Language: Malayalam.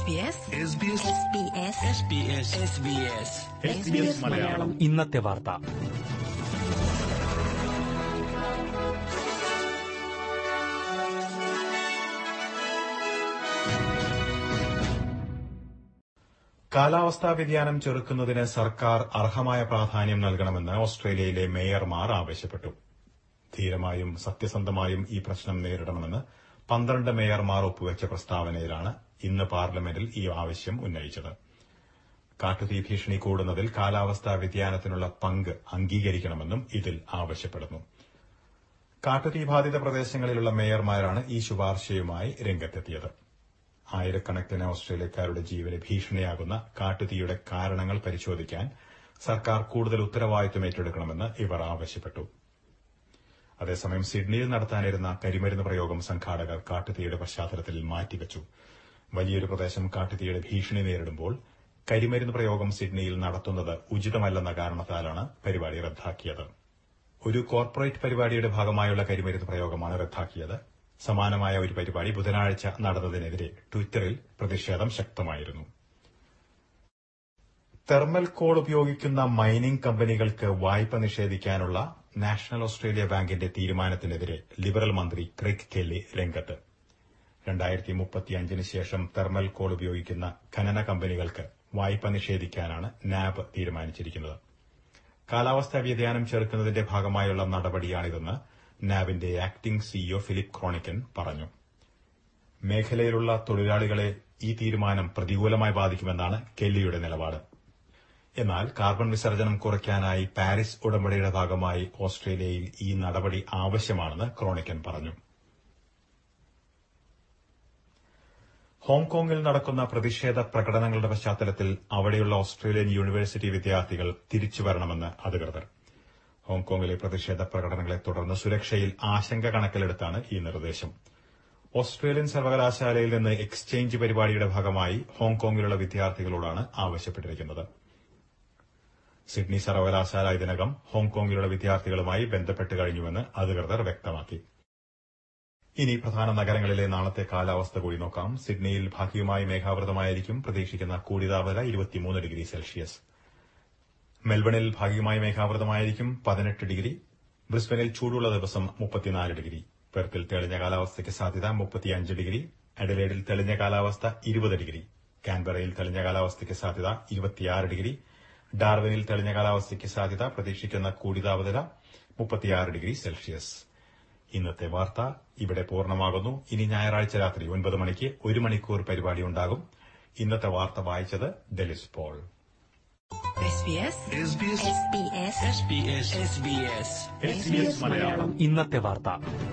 മലയാളം ഇന്നത്തെ വാർത്ത കാലാവസ്ഥാ വ്യതിയാനം ചെറുക്കുന്നതിന് സർക്കാർ അർഹമായ പ്രാധാന്യം നൽകണമെന്ന് ഓസ്ട്രേലിയയിലെ മേയർമാർ ആവശ്യപ്പെട്ടു ധീരമായും സത്യസന്ധമായും ഈ പ്രശ്നം നേരിടണമെന്ന് പന്ത്രണ്ട് മേയർമാർ ഒപ്പുവെച്ച പ്രസ്താവനയിലാണ് ഇന്ന് പാർലമെന്റിൽ ഈ ആവശ്യം ഉന്നയിച്ചത് കാട്ടുതീ ഭീഷണി കൂടുന്നതിൽ കാലാവസ്ഥാ വ്യതിയാനത്തിനുള്ള പങ്ക് അംഗീകരിക്കണമെന്നും ഇതിൽ ആവശ്യപ്പെടുന്നു കാട്ടുതീ ബാധിത പ്രദേശങ്ങളിലുള്ള മേയർമാരാണ് ഈ ശുപാർശയുമായി രംഗത്തെത്തിയത് ആയിരക്കണക്കിന് ഓസ്ട്രേലിയക്കാരുടെ ജീവന് ഭീഷണിയാകുന്ന കാട്ടുതീയുടെ കാരണങ്ങൾ പരിശോധിക്കാൻ സർക്കാർ കൂടുതൽ ഉത്തരവാദിത്വം ഏറ്റെടുക്കണമെന്ന് ഇവർ ആവശ്യപ്പെട്ടു അതേസമയം സിഡ്നിയിൽ നടത്താനിരുന്ന കരിമരുന്ന് പ്രയോഗം സംഘാടകർ കാട്ടുതീയുടെ പശ്ചാത്തലത്തിൽ മാറ്റിവച്ചു വലിയൊരു പ്രദേശം കാട്ടുതീയുടെ ഭീഷണി നേരിടുമ്പോൾ കരിമരുന്ന് പ്രയോഗം സിഡ്നിയിൽ നടത്തുന്നത് ഉചിതമല്ലെന്ന കാരണത്താലാണ് പരിപാടി റദ്ദാക്കിയത് ഒരു കോർപ്പറേറ്റ് പരിപാടിയുടെ ഭാഗമായുള്ള കരിമരുന്ന് പ്രയോഗമാണ് റദ്ദാക്കിയത് സമാനമായ ഒരു പരിപാടി ബുധനാഴ്ച നടന്നതിനെതിരെ ട്വിറ്ററിൽ പ്രതിഷേധം ശക്തമായിരുന്നു തെർമൽ കോൾ ഉപയോഗിക്കുന്ന മൈനിംഗ് കമ്പനികൾക്ക് വായ്പ നിഷേധിക്കാനുള്ള നാഷണൽ ഓസ്ട്രേലിയ ബാങ്കിന്റെ തീരുമാനത്തിനെതിരെ ലിബറൽ മന്ത്രി ക്രിക് കെല്ലി രംഗത്ത് രണ്ടായിരത്തി മുപ്പത്തിയഞ്ചിന് ശേഷം തെർമൽ കോൾ ഉപയോഗിക്കുന്ന ഖനന കമ്പനികൾക്ക് വായ്പ നിഷേധിക്കാനാണ് നാബ് തീരുമാനിച്ചിരിക്കുന്നത് കാലാവസ്ഥാ വ്യതിയാനം ചെറുക്കുന്നതിന്റെ ഭാഗമായുള്ള നടപടിയാണിതെന്ന് നാബിന്റെ ആക്ടിംഗ് സിഇഒ ഫിലിപ്പ് ക്രോണിക്കൻ പറഞ്ഞു മേഖലയിലുള്ള തൊഴിലാളികളെ ഈ തീരുമാനം പ്രതികൂലമായി ബാധിക്കുമെന്നാണ് കെല്ലിയുടെ നിലപാട് എന്നാൽ കാർബൺ വിസർജനം കുറയ്ക്കാനായി പാരീസ് ഉടമ്പടിയുടെ ഭാഗമായി ഓസ്ട്രേലിയയിൽ ഈ നടപടി ആവശ്യമാണെന്ന് ക്രോണിക്കൻ പറഞ്ഞു ഹോങ്കോങ്ങിൽ നടക്കുന്ന പ്രതിഷേധ പ്രകടനങ്ങളുടെ പശ്ചാത്തലത്തിൽ അവിടെയുള്ള ഓസ്ട്രേലിയൻ യൂണിവേഴ്സിറ്റി വിദ്യാർത്ഥികൾ തിരിച്ചുവരണമെന്ന് അധികൃതർ ഹോങ്കോങ്ങിലെ പ്രതിഷേധ പ്രകടനങ്ങളെ തുടർന്ന് സുരക്ഷയിൽ ആശങ്ക കണക്കിലെടുത്താണ് ഈ നിർദ്ദേശം ഓസ്ട്രേലിയൻ സർവകലാശാലയിൽ നിന്ന് എക്സ്ചേഞ്ച് പരിപാടിയുടെ ഭാഗമായി ഹോങ്കോങ്ങിലുള്ള വിദ്യാർത്ഥികളോടാണ് ആവശ്യപ്പെട്ടിരിക്കുന്നത് സിഡ്നി സർവകലാശാല ഇതിനകം ഹോങ്കോങ്ങിലുള്ള വിദ്യാർത്ഥികളുമായി ബന്ധപ്പെട്ട് കഴിഞ്ഞുവെന്ന് അധികൃതർ വ്യക്തമാക്കി ഇനി പ്രധാന നഗരങ്ങളിലെ നാളത്തെ കാലാവസ്ഥ കൂടി നോക്കാം സിഡ്നിയിൽ ഭാഗികമായി മേഘാവൃതമായിരിക്കും പ്രതീക്ഷിക്കുന്ന കൂടിതാപനില ഇരുപത്തിമൂന്ന് ഡിഗ്രി സെൽഷ്യസ് മെൽബണിൽ ഭാഗികമായി മേഘാവൃതമായിരിക്കും പതിനെട്ട് ഡിഗ്രി ബ്രിസ്ബനിൽ ചൂടുള്ള ദിവസം മുപ്പത്തിനാല് ഡിഗ്രി പെർത്തിൽ തെളിഞ്ഞ കാലാവസ്ഥയ്ക്ക് സാധ്യത മുപ്പത്തിയഞ്ച് ഡിഗ്രി അഡലേഡിൽ തെളിഞ്ഞ കാലാവസ്ഥ ഇരുപത് ഡിഗ്രി കാൻബറയിൽ തെളിഞ്ഞ കാലാവസ്ഥയ്ക്ക് സാധ്യത ഇരുപത്തിയാറ് ഡിഗ്രി ഡാർവിനിൽ തെളിഞ്ഞ കാലാവസ്ഥയ്ക്ക് സാധ്യത പ്രതീക്ഷിക്കുന്ന കൂടിതാപനില മുപ്പത്തിയാറ് ഡിഗ്രി സെൽഷ്യസ് ഇന്നത്തെ വാർത്ത ഇവിടെ പൂർണ്ണമാകുന്നു ഇനി ഞായറാഴ്ച രാത്രി ഒൻപത് മണിക്ക് ഒരു മണിക്കൂർ പരിപാടി ഉണ്ടാകും ഇന്നത്തെ വാർത്ത വായിച്ചത് ഡെലിസ് പോൾ SBS ഇന്നത്തെ വാർത്ത